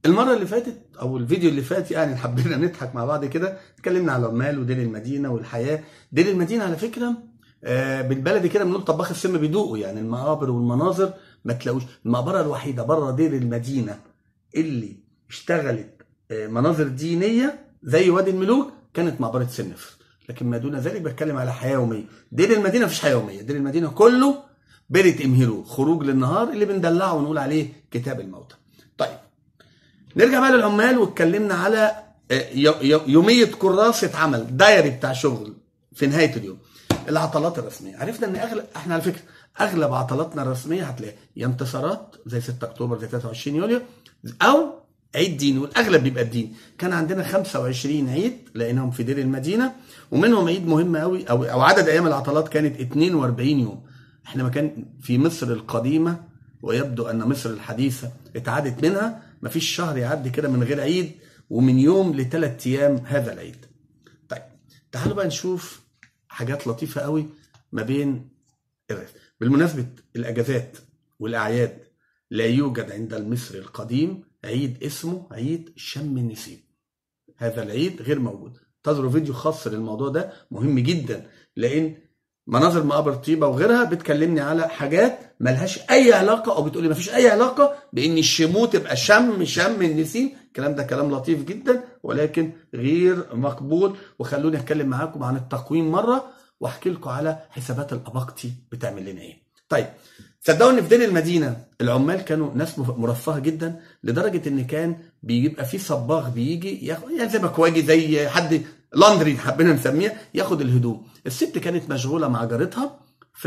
المرة اللي فاتت أو الفيديو اللي فات يعني حبينا نضحك مع بعض كده اتكلمنا على العمال ودير المدينة والحياة دير المدينة على فكرة آه، بالبلدي كده بنقول طباخ السم بيدوقوا يعني المقابر والمناظر ما تلاقوش المقبرة الوحيدة بره دير المدينة اللي اشتغلت آه، مناظر دينية زي وادي الملوك كانت مقبرة سنفر لكن ما دون ذلك بتكلم على حياة يومية دير المدينة مفيش حياة يومية دير المدينة كله بيرة امهلو خروج للنهار اللي بندلعه ونقول عليه كتاب الموتى طيب نرجع بقى للعمال واتكلمنا على آه، ي- ي- يومية كراسة عمل دايري بتاع شغل في نهاية اليوم العطلات الرسمية عرفنا ان اغلب احنا على فكرة اغلب عطلاتنا الرسمية هتلاقيها يا انتصارات زي 6 اكتوبر زي 23 يوليو او عيد ديني والاغلب بيبقى الدين كان عندنا 25 عيد لقيناهم في دير المدينة ومنهم عيد مهم قوي او او عدد ايام العطلات كانت 42 يوم احنا ما كان في مصر القديمة ويبدو ان مصر الحديثة اتعادت منها مفيش شهر يعدي كده من غير عيد ومن يوم لثلاث ايام هذا العيد طيب تعالوا بقى نشوف حاجات لطيفة قوي ما بين الرسم بالمناسبة الأجازات والأعياد لا يوجد عند المصري القديم عيد اسمه عيد شم النسيم هذا العيد غير موجود انتظروا فيديو خاص للموضوع ده مهم جدا لأن مناظر مقابر طيبة وغيرها بتكلمني على حاجات ملهاش أي علاقة أو بتقولي مفيش أي علاقة بإن الشمو تبقى شم شم النسيم الكلام ده كلام لطيف جدا ولكن غير مقبول وخلوني أتكلم معاكم عن التقويم مرة واحكي لكم على حسابات الأباقتي بتعمل لنا إيه طيب صدقوا ان في دير المدينه العمال كانوا ناس مف- مرفهه جدا لدرجه ان كان بيبقى في صباغ بيجي ياخد يعني زي مكواجي زي حد لاندري حبينا نسميها ياخد الهدوم الست كانت مشغوله مع جارتها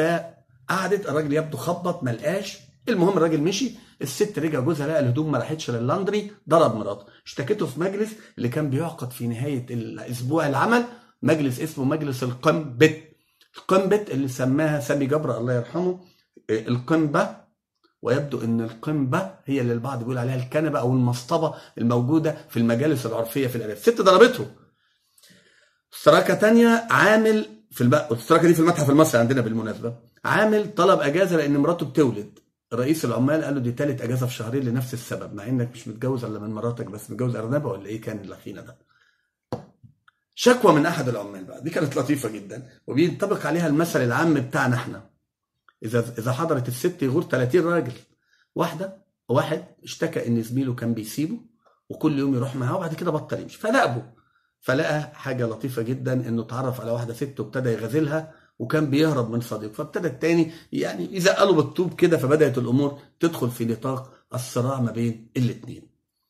فقعدت الراجل يبدو خبط ما لقاش المهم الراجل مشي الست رجع جوزها لقى الهدوم ما راحتش لللاندري ضرب مراته اشتكته في مجلس اللي كان بيعقد في نهايه الاسبوع العمل مجلس اسمه مجلس القنبت القنبت اللي سماها سامي جبر الله يرحمه القنبة ويبدو ان القنبة هي اللي البعض بيقول عليها الكنبة او المصطبة الموجودة في المجالس العرفية في الارياف الست ضربته سراكة تانية عامل في الب... السراكة دي في المتحف المصري عندنا بالمناسبة عامل طلب اجازة لان مراته بتولد رئيس العمال قال له دي تالت اجازة في شهرين لنفس السبب مع انك مش متجوز الا من مراتك بس متجوز ارنبة ولا ايه كان الاخينا ده شكوى من احد العمال بقى دي كانت لطيفة جدا وبينطبق عليها المثل العام بتاعنا احنا اذا اذا حضرت الست يغور 30 راجل واحده واحد اشتكى ان زميله كان بيسيبه وكل يوم يروح معاه وبعد كده بطل يمشي فراقبه فلقى حاجه لطيفه جدا انه اتعرف على واحده ست وابتدى يغازلها وكان بيهرب من صديق فابتدى التاني يعني يزقله بالطوب كده فبدات الامور تدخل في نطاق الصراع ما بين الاثنين.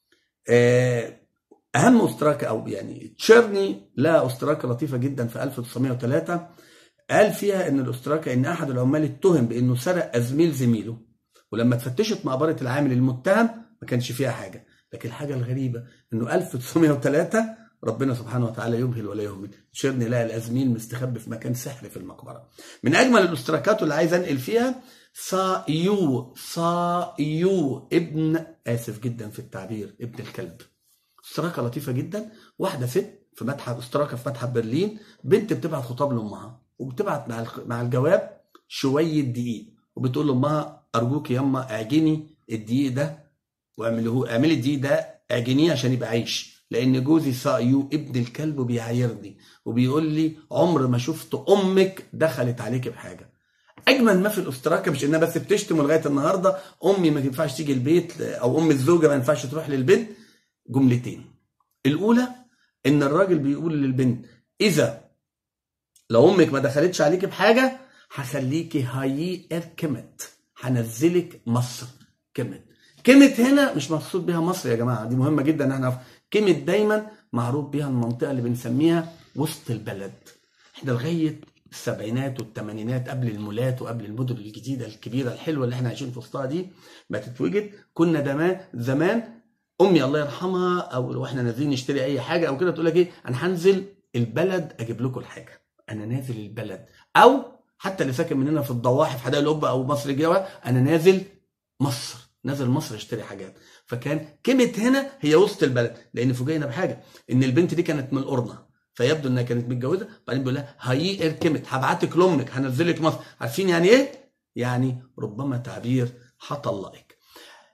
اهم استراكه او يعني تشيرني لها استراكه لطيفه جدا في 1903 قال فيها ان الاستراكه ان احد العمال اتهم بانه سرق ازميل زميله ولما اتفتشت مقبره العامل المتهم ما كانش فيها حاجه لكن الحاجه الغريبه انه 1903 ربنا سبحانه وتعالى يمهل ولا يهمل تشيرني لقى الازميل مستخبي في مكان سحري في المقبره من اجمل الاستراكات اللي عايز انقل فيها صايو صايو ابن اسف جدا في التعبير ابن الكلب استراكه لطيفه جدا واحده ست في متحف استراكه في متحف برلين بنت بتبعت خطاب لامها وبتبعت مع مع الجواب شويه دقيق وبتقول لامها ارجوك ياما اعجني الدقيق ده واعمله اعملي الدقيق ده اعجنيه عشان يبقى عيش لان جوزي صايو ابن الكلب بيعايرني وبيقول لي عمر ما شفت امك دخلت عليك بحاجه اجمل ما في الاستراكه مش انها بس بتشتم لغايه النهارده امي ما ينفعش تيجي البيت او ام الزوجه ما ينفعش تروح للبنت جملتين الاولى ان الراجل بيقول للبنت اذا لو امك ما دخلتش عليك بحاجه هخليكي هاي كمت هنزلك مصر كمت كمت هنا مش مقصود بيها مصر يا جماعه دي مهمه جدا ان احنا كمت دايما معروف بيها المنطقه اللي بنسميها وسط البلد احنا لغايه السبعينات والثمانينات قبل المولات وقبل المدن الجديده الكبيره الحلوه اللي احنا عايشين في وسطها دي ما تتوجد كنا زمان زمان امي الله يرحمها او لو احنا نازلين نشتري اي حاجه او كده تقول لك ايه انا هنزل البلد اجيب لكم الحاجه انا نازل البلد او حتى اللي ساكن مننا في الضواحي في حدائق القبه او مصر الجوه انا نازل مصر نازل مصر اشتري حاجات فكان كلمه هنا هي وسط البلد لان فوجئنا بحاجه ان البنت دي كانت من القرنه فيبدو انها كانت متجوزه بعدين بيقول لها هي اركمت هبعتك لامك هنزلك مصر عارفين يعني ايه؟ يعني ربما تعبير هطلقك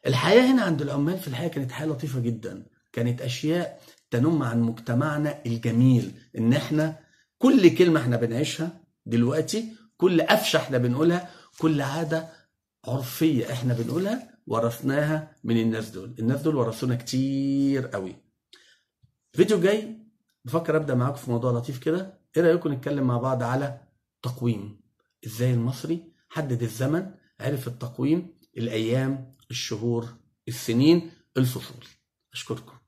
الحياه هنا عند العمال في الحياه كانت حياه لطيفه جدا كانت اشياء تنم عن مجتمعنا الجميل ان احنا كل كلمه احنا بنعيشها دلوقتي كل قفشه احنا بنقولها كل عاده عرفيه احنا بنقولها ورثناها من الناس دول الناس دول ورثونا كتير قوي فيديو جاي بفكر ابدا معاكم في موضوع لطيف كده ايه رايكم نتكلم مع بعض على تقويم ازاي المصري حدد الزمن عرف التقويم الايام الشهور السنين الفصول اشكركم